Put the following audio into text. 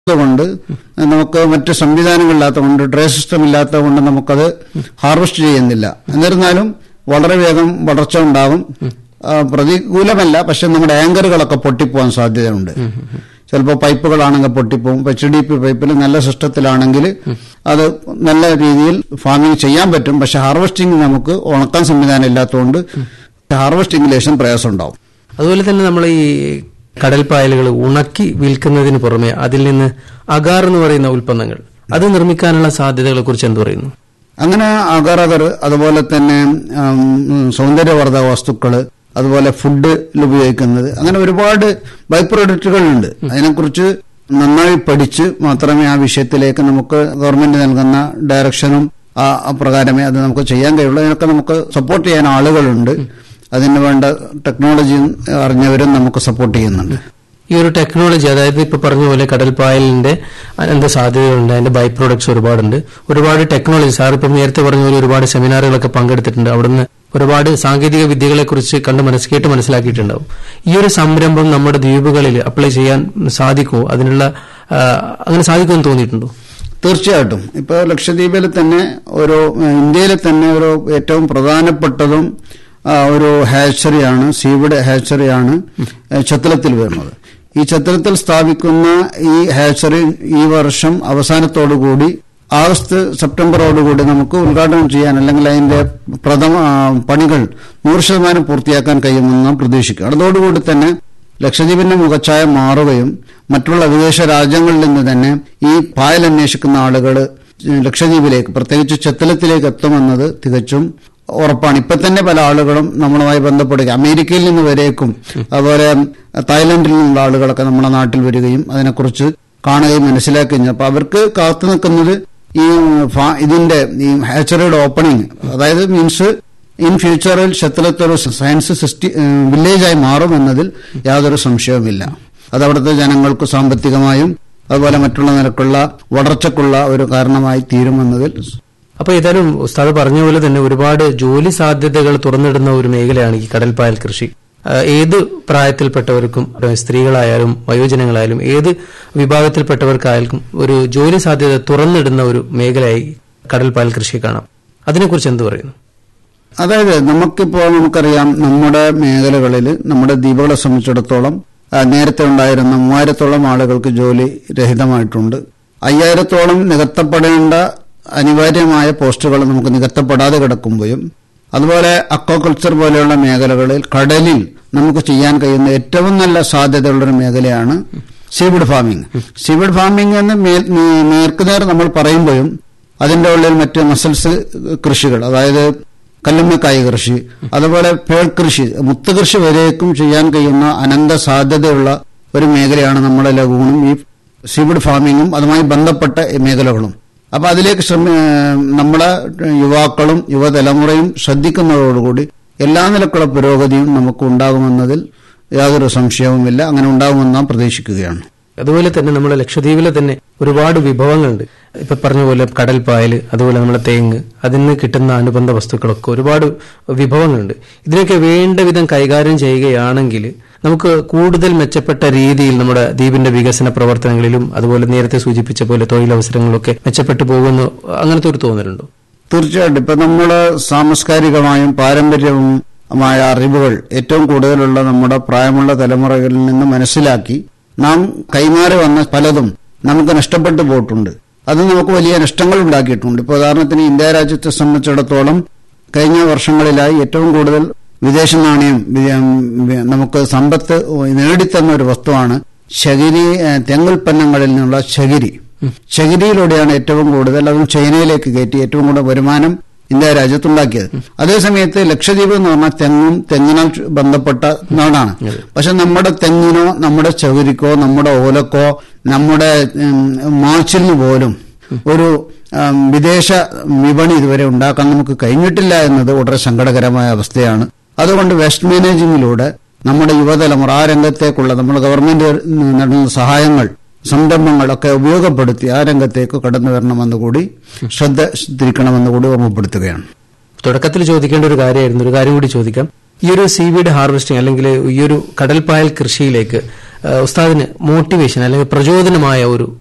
കൊണ്ട് നമുക്ക് മറ്റ് സംവിധാനങ്ങളില്ലാത്തതുകൊണ്ട് ഡ്രൈ സിസ്റ്റം ഇല്ലാത്തതുകൊണ്ട് നമുക്കത് ഹാർവെസ്റ്റ് ചെയ്യുന്നില്ല എന്നിരുന്നാലും വളരെ വേഗം വളർച്ച ഉണ്ടാകും ആ, പ്രതികൂലമല്ല പക്ഷെ നമ്മുടെ ആങ്കറുകളൊക്കെ പൊട്ടിപ്പോകാൻ സാധ്യതയുണ്ട് ചിലപ്പോൾ പൈപ്പുകളാണെങ്കിൽ പൊട്ടിപ്പോകും ഇപ്പൊ എച്ച് ഡി പി പൈപ്പിൽ നല്ല സിസ്റ്റത്തിലാണെങ്കിൽ അത് നല്ല രീതിയിൽ ഫാമിംഗ് ചെയ്യാൻ പറ്റും പക്ഷെ ഹാർവെസ്റ്റിംഗ് നമുക്ക് ഉണക്കാൻ സംവിധാനം ഇല്ലാത്തതുകൊണ്ട് ഹാർവെസ്റ്റിംഗ് ലേശം പ്രയാസം ഉണ്ടാവും അതുപോലെ തന്നെ നമ്മൾ ഈ കടൽപ്പായലുകൾ ഉണക്കി വിൽക്കുന്നതിന് പുറമെ അതിൽ നിന്ന് അഗാർ എന്ന് പറയുന്ന ഉൽപ്പന്നങ്ങൾ അത് നിർമ്മിക്കാനുള്ള സാധ്യതകളെ കുറിച്ച് എന്ത് പറയുന്നു അങ്ങനെ അഗർ അഗർ അതുപോലെ തന്നെ ഉം, സൗന്ദര്യവർദ്ധക വസ്തുക്കൾ അതുപോലെ ഫുഡിൽ ഉപയോഗിക്കുന്നത് അങ്ങനെ ഒരുപാട് ബൈ പ്രൊഡക്റ്റുകളുണ്ട് അതിനെക്കുറിച്ച് നന്നായി പഠിച്ച് മാത്രമേ ആ വിഷയത്തിലേക്ക് നമുക്ക് ഗവൺമെന്റ് നൽകുന്ന ഡയറക്ഷനും ആ ആ പ്രകാരമേ അത് നമുക്ക് ചെയ്യാൻ കഴിയുള്ളൂ അതിനൊക്കെ നമുക്ക് സപ്പോർട്ട് ചെയ്യാൻ ആളുകളുണ്ട് അതിന് വേണ്ട ടെക്നോളജിയും അറിഞ്ഞവരും നമുക്ക് സപ്പോർട്ട് ചെയ്യുന്നുണ്ട് ഈ ഒരു ടെക്നോളജി അതായത് ഇപ്പൊ പറഞ്ഞ പോലെ കടൽപ്പായലിന്റെ എന്താ സാധ്യതകളുണ്ട് അതിന്റെ ബൈ പ്രോഡക്ട്സ് ഒരുപാടുണ്ട് ഒരുപാട് ടെക്നോളജി സാർ ഇപ്പം നേരത്തെ പറഞ്ഞ പോലെ ഒരുപാട് സെമിനാറുകളൊക്കെ പങ്കെടുത്തിട്ടുണ്ട് അവിടുന്ന് ഒരുപാട് സാങ്കേതിക വിദ്യകളെ കുറിച്ച് കണ്ട് മനസ്സ് കേട്ട് മനസ്സിലാക്കിയിട്ടുണ്ടാവും ഈ ഒരു സംരംഭം നമ്മുടെ ദ്വീപുകളിൽ അപ്ലൈ ചെയ്യാൻ സാധിക്കുമോ അതിനുള്ള ആ, അങ്ങനെ സാധിക്കുമെന്ന് തോന്നിയിട്ടുണ്ടോ തീർച്ചയായിട്ടും ഇപ്പോൾ ലക്ഷദ്വീപിൽ തന്നെ ഒരു ഏഹ്, ഇന്ത്യയിലെ തന്നെ ഒരു ഏറ്റവും പ്രധാനപ്പെട്ടതും ആ, ഒരു ഹാച്ചറിയാണ് സീവിഡ് ഹാച്ചറിയാണ് ഏഹ്, ചത്തലത്തിൽ വരുന്നത് ഈ ചത്തലത്തിൽ സ്ഥാപിക്കുന്ന ഈ ഹാച്ചറി ഈ വർഷം അവസാനത്തോടുകൂടി ആഗസ്റ്റ് സെപ്റ്റംബറോടുകൂടി നമുക്ക് ഉദ്ഘാടനം ചെയ്യാൻ അല്ലെങ്കിൽ അതിന്റെ പ്രഥമ ആ, പണികൾ നൂറ് ശതമാനം പൂർത്തിയാക്കാൻ കഴിയുമെന്ന് നാം പ്രതീക്ഷിക്കും അതോടുകൂടി തന്നെ ലക്ഷദ്വീപിന്റെ മുഖച്ഛായ മാറുകയും മറ്റുള്ള വിദേശ രാജ്യങ്ങളിൽ നിന്ന് തന്നെ ഈ പായൽ അന്വേഷിക്കുന്ന ആളുകൾ ലക്ഷദ്വീപിലേക്ക് പ്രത്യേകിച്ച് ചെത്തലത്തിലേക്ക് എത്തുമെന്നത് തികച്ചും ഉറപ്പാണ് ഇപ്പൊ തന്നെ പല ആളുകളും നമ്മളുമായി ബന്ധപ്പെടുക അമേരിക്കയിൽ നിന്ന് വരേക്കും അതുപോലെ തായ്ലൻഡിൽ നിന്നുള്ള ആളുകളൊക്കെ നമ്മുടെ നാട്ടിൽ വരികയും അതിനെക്കുറിച്ച് കാണുകയും മനസ്സിലാക്കുകയും ചെയ്യും. അപ്പൊ അവർക്ക് കാത്തു നിൽക്കുന്നത് ഈ ഫാ- ഇതിന്റെ ഈ ഹാച്ചറിയുടെ ഓപ്പണിംഗ് അതായത് മീൻസ് ഇൻ ഫ്യൂച്ചറിൽ ശത്രുത്വ സയൻസ് സിസ്റ്റി വില്ലേജായി മാറുമെന്നതിൽ യാതൊരു സംശയവുമില്ല അത് അവിടുത്തെ ജനങ്ങൾക്ക് സാമ്പത്തികമായും അതുപോലെ മറ്റുള്ള നിരക്കുള്ള വളർച്ചക്കുള്ള ഒരു കാരണമായി തീരുമെന്നതിൽ അപ്പൊ ഏതായാലും ഉസ്താദ് പറഞ്ഞ പോലെ തന്നെ ഒരുപാട് ജോലി സാധ്യതകൾ തുറന്നിടുന്ന ഒരു മേഖലയാണ് ഈ കടൽപ്പായൽ കൃഷി ആ, ഏത് പ്രായത്തിൽപ്പെട്ടവർക്കും ആ, സ്ത്രീകളായാലും വയോജനങ്ങളായാലും ഏത് വിഭാഗത്തിൽപ്പെട്ടവർക്കായാലും ഒരു ജോലി സാധ്യത തുറന്നിടുന്ന ഒരു മേഖലയായി കടൽപ്പായൽ കൃഷി കാണാം അതിനെക്കുറിച്ച് എന്ത് പറയുന്നു അതായത് നമുക്കിപ്പോൾ നമുക്കറിയാം നമ്മുടെ മേഖലകളിൽ നമ്മുടെ ദ്വീപുകളെ സംബന്ധിച്ചിടത്തോളം ആ, നേരത്തെ ഉണ്ടായിരുന്ന മൂവായിരത്തോളം ആളുകൾക്ക് ജോലി രഹിതമായിട്ടുണ്ട് അയ്യായിരത്തോളം നികത്തപ്പെടേണ്ട അനിവാര്യമായ പോസ്റ്റുകൾ നമുക്ക് നികത്തപ്പെടാതെ കിടക്കുമ്പോഴും അതുപോലെ അക്വാകൾച്ചർ പോലെയുള്ള മേഖലകളിൽ കടലിൽ നമുക്ക് ചെയ്യാൻ കഴിയുന്ന ഏറ്റവും നല്ല സാധ്യതയുള്ളൊരു മേഖലയാണ് സീവിഡ് ഫാമിംഗ് സീവിഡ് ഫാമിംഗ് എന്ന് മേ- നേ- നേർക്കുനേർ നമ്മൾ പറയുമ്പോഴും അതിന്റെ ഉള്ളിൽ മറ്റ് മസൽസ് കൃഷികൾ അതായത് കല്ലുമ്മക്കായ് കൃഷി അതുപോലെ പേൾ കൃഷി മുത്ത് കൃഷി വരേക്കും ചെയ്യാൻ കഴിയുന്ന അനന്ത സാധ്യതയുള്ള ഒരു മേഖലയാണ് നമ്മുടെ ലഘുവും ഈ സീവിഡ് ഫാമിങ്ങും അതുമായി ബന്ധപ്പെട്ട മേഖലകളും അപ്പൊ അതിലേക്ക് ശ്രമ നമ്മുടെ യുവാക്കളും യുവതലമുറയും ശ്രദ്ധിക്കുന്നതോടുകൂടി എല്ലാ നിലക്കുള്ള പുരോഗതിയും നമുക്ക് ഉണ്ടാകുമെന്നതിൽ യാതൊരു സംശയവുമില്ല അങ്ങനെ ഉണ്ടാകുമെന്ന് നാം പ്രതീക്ഷിക്കുകയാണ് അതുപോലെ തന്നെ നമ്മുടെ ലക്ഷദ്വീപിലെ തന്നെ ഒരുപാട് വിഭവങ്ങളുണ്ട് ഇപ്പൊ പറഞ്ഞ പോലെ കടൽപ്പായൽ അതുപോലെ നമ്മുടെ തേങ്ങ് അതിൽ നിന്ന് കിട്ടുന്ന അനുബന്ധ വസ്തുക്കളൊക്കെ ഒരുപാട് വിഭവങ്ങളുണ്ട് ഇതിനൊക്കെ വേണ്ട വിധം കൈകാര്യം ചെയ്യുകയാണെങ്കിൽ നമുക്ക് കൂടുതൽ മെച്ചപ്പെട്ട രീതിയിൽ നമ്മുടെ ദ്വീപിന്റെ വികസന പ്രവർത്തനങ്ങളിലും അതുപോലെ നേരത്തെ സൂചിപ്പിച്ച പോലെ തൊഴിലവസരങ്ങളൊക്കെ മെച്ചപ്പെട്ടു പോകുന്നു അങ്ങനത്തെ ഒരു തോന്നലുണ്ടോ തീർച്ചയായിട്ടും ഇപ്പൊ നമ്മള് സാംസ്കാരികമായും പാരമ്പര്യവുമായ അറിവുകൾ ഏറ്റവും കൂടുതലുള്ള നമ്മുടെ പ്രായമുള്ള തലമുറകളിൽ നിന്ന് മനസ്സിലാക്കി നാം കൈമാറി വന്ന പലതും നമുക്ക് നഷ്ടപ്പെട്ടു പോയിട്ടുണ്ട് അത് നമുക്ക് വലിയ നഷ്ടങ്ങൾ ഉണ്ടാക്കിയിട്ടുണ്ട് ഇപ്പൊ ഉദാഹരണത്തിന് ഇന്ത്യ രാജ്യത്തെ സംബന്ധിച്ചിടത്തോളം കഴിഞ്ഞ വർഷങ്ങളിലായി ഏറ്റവും കൂടുതൽ വിദേശ നാണയം വി- വി- നമുക്ക് സമ്പത്ത് നേടിത്തന്ന ഒരു വസ്തുവാണ് ചകിരി ഏഹ്, തെങ്ങുൽപ്പന്നങ്ങളിൽ നിന്നുള്ള ചകിരി ചകിരിയിലൂടെയാണ് ഏറ്റവും കൂടുതൽ അതും ചൈനയിലേക്ക് കയറ്റി ഏറ്റവും കൂടുതൽ വരുമാനം ഇന്ത്യ രാജ്യത്തുണ്ടാക്കിയത് അതേസമയത്ത് ലക്ഷദ്വീപ് എന്ന് പറഞ്ഞാൽ തെങ്ങും തെങ്ങിനാൽ ചു- ബന്ധപ്പെട്ട നാടാണ് പക്ഷെ നമ്മുടെ തെങ്ങിനോ നമ്മുടെ ചകിരിക്കോ നമ്മുടെ ഓലക്കോ നമ്മുടെ ഉം, മാച്ചിലിന് പോലും ഒരു ഉം, വിദേശ വിപണി ഇതുവരെ ഉണ്ടാക്കാൻ നമുക്ക് കഴിഞ്ഞിട്ടില്ല എന്നത് വളരെ സങ്കടകരമായ അവസ്ഥയാണ് അതുകൊണ്ട് വെസ്റ്റ് മാനേജിങ്ങിലൂടെ നമ്മുടെ യുവതലമുറ ആ രംഗത്തേക്കുള്ള നമ്മുടെ ഗവൺമെന്റ് നൽകുന്ന സഹായങ്ങൾ സംരംഭങ്ങളൊക്കെ ഉപയോഗപ്പെടുത്തി ആ രംഗത്തേക്ക് കടന്നു വരണമെന്ന് കൂടി ശ്രദ്ധ തിരിക്കണമെന്ന് കൂടി ഓർമ്മപ്പെടുത്തുകയാണ് തുടക്കത്തിൽ ചോദിക്കേണ്ട ഒരു കാര്യമായിരുന്നു ഒരു കാര്യം കൂടി ചോദിക്കാം ഈ ഒരു സീവീഡ് ഹാർവെസ്റ്റിംഗ് അല്ലെങ്കിൽ ഈ ഒരു കടൽപ്പായൽ കൃഷിയിലേക്ക് ആ, ഉസ്താദിന് മോട്ടിവേഷൻ അല്ലെങ്കിൽ പ്രചോദനമായ ഒരു